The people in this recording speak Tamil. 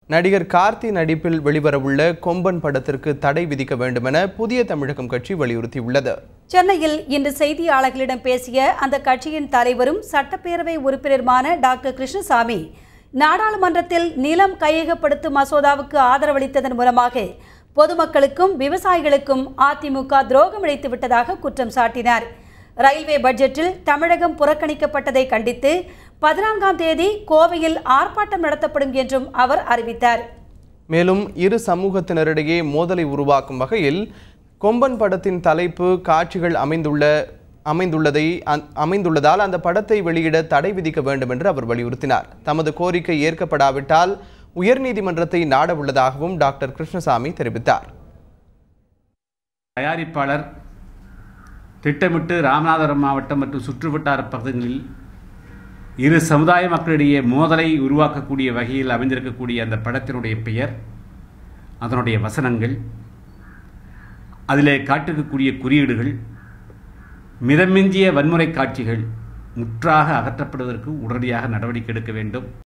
நடிகர் கார்த்தி நடிப்பில் வெளிவரவுள்ள கொம்பன் படத்திற்கு தடை விதிக்க வேண்டுமென புதிய தமிழகம் கட்சி வலியுறுத்தியுள்ளது சென்னையில் இன்று செய்தியாளர்களிடம் பேசிய அந்த கட்சியின் தலைவரும் சட்டப்பேரவை உறுப்பினருமான டாக்டர் கிருஷ்ணசாமி நாடாளுமன்றத்தில் நிலம் கையகப்படுத்தும் மசோதாவுக்கு ஆதரவளித்ததன் மூலமாக பொதுமக்களுக்கும் விவசாயிகளுக்கும் அதிமுக துரோகம் இழைத்து விட்டதாக குற்றம் சாட்டினார் ரயில்வே பட்ஜெட்டில் தமிழகம் புறக்கணிக்கப்பட்டதை கண்டித்து பதினான்காம் தேதி கோவையில் ஆர்ப்பாட்டம் நடத்தப்படும் என்றும் அவர் அறிவித்தார் மேலும் இரு சமூகத்தினரிடையே மோதலை உருவாக்கும் வகையில் கொம்பன் படத்தின் தலைப்பு காட்சிகள் அமைந்துள்ள அமைந்துள்ளதை அந்- அமைந்துள்ளதால் அந்த படத்தை வெளியிட தடை விதிக்க வேண்டும் என்று அவர் வலியுறுத்தினார் தமது கோரிக்கை ஏற்கப்படாவிட்டால் உயர்நீதிமன்றத்தை நாட உள்ளதாகவும் டாக்டர் கிருஷ்ணசாமி தெரிவித்தார் தயாரிப்பாளர் திட்டமிட்டு ராமநாதபுரம் மாவட்டம் மற்றும் சுற்றுவட்டார பகுதிகளில் இரு சமுதாய மக்களிடையே மோதலை உருவாக்கக்கூடிய வகையில் அமைந்திருக்கக்கூடிய அந்த படத்தினுடைய பெயர் அதனுடைய வசனங்கள் அதிலே காட்டிருக்கக்கூடிய குறியீடுகள் மிதமிஞ்சிய வன்முறை காட்சிகள் முற்றாக அகற்றப்படுவதற்கு உடனடியாக நடவடிக்கை எடுக்க வேண்டும்